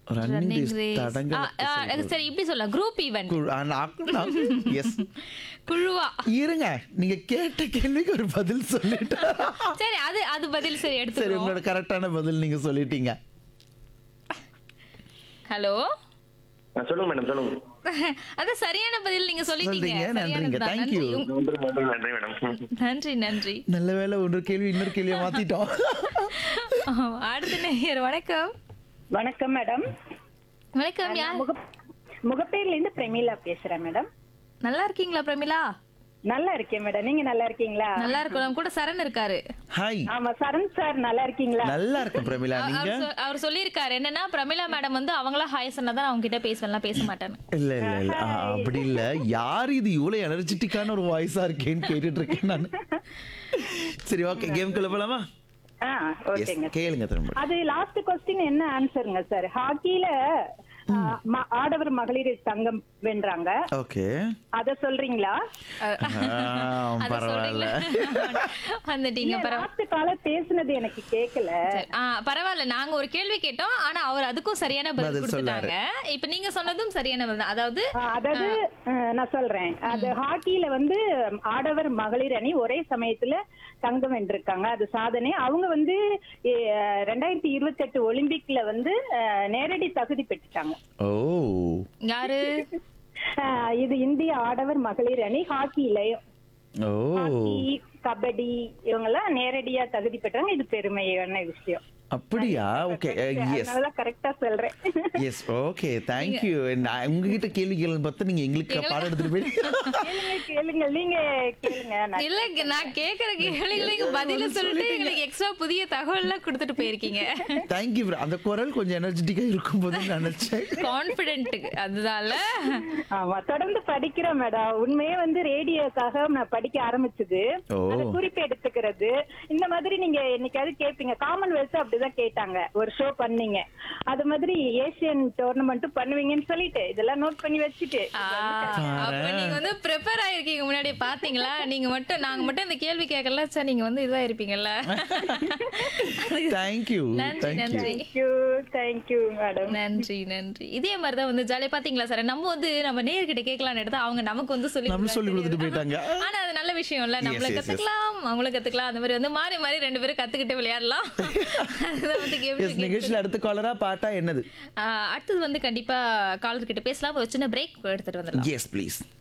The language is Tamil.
Running Running race race. தடங்கள் ஆ, ஆ, சரி இப்படி சொல்லலாம் குரூப் ஈவென்ட் எஸ் குழுவா இருங்க நீங்க கேட்ட கேள்விக்கு ஒரு பதில் சொல்லிட்டேன் சரி அது அது பதில் சரி சரி எடுத்துக்கிறோம் உங்களோட கரெக்டான பதில் நீங்க சொல்லிட்டீங்க ஹலோ ஆ, சொல்லுங்க மேடம் சொல்லுங்க அதான் சரியான பதில் நீங்க சொல்லிட்டீங்க சொல்றீங்க, நன்றிங்க. சரியானதுதான். Thank you. நன்றி. நன்றி நன்றி நன்றி மேடம் நன்றி நன்றி நல்ல வேளை ஒரு கேள்வி இன்னொரு கேள்வியை மாத்திட்டோம் ஆ, அடுத்த நேயர் வணக்கம் வணக்கம் மேடம் வணக்கம் யார் முக முகப்பேர்ல இருந்து பிரமீளா பேசுறேன் மேடம் நல்லா இருக்கீங்களா பிரமிளா நல்லா இருக்கேன் மேடம் நீங்க நல்லா இருக்கீங்களா நல்லா இருக்கும் நம்ம கூட சரண் இருக்காரு ஹாய் ஆமா சரண் சார் நல்லா இருக்கீங்களா நல்லா இருக்கேன் பிரமிளா அவ- நீங்க அவர் சொ- அவர் சொல்லியிருக்காரு என்னன்னா பிரமிளா மேடம் வந்து அவங்களா ஹாய் சொன்னதான் அவங்க கிட்ட பேசுவேன்லாம் பேச மாட்டேன்னு இல்ல இல்ல இல்ல ஆ, அப்படி இல்ல யார் இது இவ்வளவு எனர்ஜெட்டிக்கான ஒரு வாய்ஸா இருக்கேன்னு கேட்டுட்டு இருக்கேன் நான் சரி ஓகே கேம் குள்ள போலாமா ஆ Yes, ஓகேங்க கேளுங்க திரும்ப அது லாஸ்ட் கொஸ்டின் என்ன ஆன்சருங்க சார் ஹாக்கில ஆ, ம- ஆடவர் மகளிர் தங்கம் வென்றாங்க ஓகே அத சொல்றீங்களா அத பரவாயில்ல சொல்றீங்களா? வந்துட்டீங்க பரவாயில்ல லாஸ்ட் கால பேசுனது எனக்கு கேக்கல சரி. ஆ, பரவாயில்ல நாங்க ஒரு கேள்வி கேட்டோம் ஆனா அவர் அதுக்கும் சரியான பதில் பதில் கொடுத்துட்டாங்க இப்ப நீங்க சொன்னதும் சரியான பதில் தான் அதாவது ஆ, அதாவது ஆ, நான் சொல்றேன் அது ஹாக்கில வந்து ஆடவர் மகளிர் அணி ஒரே சமயத்துல தங்கம் வென்றிருக்காங்க அது சாதனை அவங்க வந்து எ, ரெண்டாயிரத்தி இருபத்தி எட்டு ஒலிம்பிக்ல வந்து ஆ, நேரடி தகுதி பெற்றுட்டாங்க ஓ யாரு ஆ, இது இந்திய ஆடவர் மகளிர் அணி ஹாக்கிலயும் ஓ ஹாக்கி கபடி இவங்க எல்லாம் நேரடியா தகுதி பெற்றாங்க இது பெருமையான விஷயம் அப்படியா ஓகே எஸ் அதனால கரெக்டா சொல்றேன் எஸ் ஓகே தேங்க்யூ நான் உங்ககிட்ட கேள்வி கேள்வி பார்த்து நீங்க எங்களுக்கு பாடம் எடுத்துட்டு போயிட்டீங்க கேளுங்க கேளுங்க நீங்க கேளுங்க நான் இல்ல நான் கேக்குற கேள்விகளுக்கு பதில சொல்லிட்டு எங்களுக்கு எக்ஸ்ட்ரா புதிய தகவல் எல்லாம் கொடுத்துட்டு போயிருக்கீங்க தேங்க்யூ அந்த குரல் கொஞ்சம் எனர்ஜெட்டிக்கா இருக்கும் போது நினைச்சேன் கான்பிடென்ட் அதுதான்ல ஆமா தொடர்ந்து படிக்கிறேன் மேடம் உண்மையே வந்து ரேடியோக்காக நான் படிக்க ஆரம்பிச்சது ஓ. அதை குறிப்பு எடுத்துக்கிறது இந்த மாதிரி நீங்க என்னைக்காவது கேட்பீங்க காமன்வெல்த் அப்படிதான் கேட்டாங்க ஒரு ஷோ பண்ணீங்க அது மாதிரி ஏசியன் டோர்னமெண்ட்டும் பண்ணுவீங்கன்னு சொல்லிட்டு இதெல்லாம் நோட் பண்ணி வச்சுட்டு ஆ, அப்ப நீங்க வந்து ப்ரிப்பேர் ஆயிருக்கீங்க முன்னாடி பாத்தீங்களா நீங்க மட்டும் நாங்க மட்டும் இந்த கேள்வி கேட்கல சார் நீங்க வந்து இதுவா இருப்பீங்கல்ல தேங்க்யூ நன்றி தேங்க்யூ நன்றி தேங்க்யூ தேங்க்யூ மேடம் நன்றி நன்றி இதே மாதிரி தான் வந்து ஜாலியா பாத்தீங்களா சார் நம்ம வந்து நம்ம நேர்கிட்ட கேட்கலாம்னு எடுத்தா அவங்க நமக்கு வந்து சொல்லி நம்ம சொல்லி கொடுத்துட்டு போயிட்டாங்க ஆனா அது நல்ல விஷயம் இல்ல நம்மள yes, yes. கத்துக்கலாம் அவங்களும் கத்துக்கலாம் அந்த மாதிரி வந்து மாறி மாறி ரெண்டு பேரும் கத்துக்கிட்டு விளையாடலாம் அதுதான் வந்து எஸ் கேம் நிகழ்ச்சியில் அடுத்த காலரா பாட்டா என்னது அடுத்தது வந்து கண்டிப்பா காலர் கிட்ட பேசலாம் ஒரு சின்ன பிரேக் எடுத்துட்டு வந்துடலாம் எஸ் ப்ளீஸ்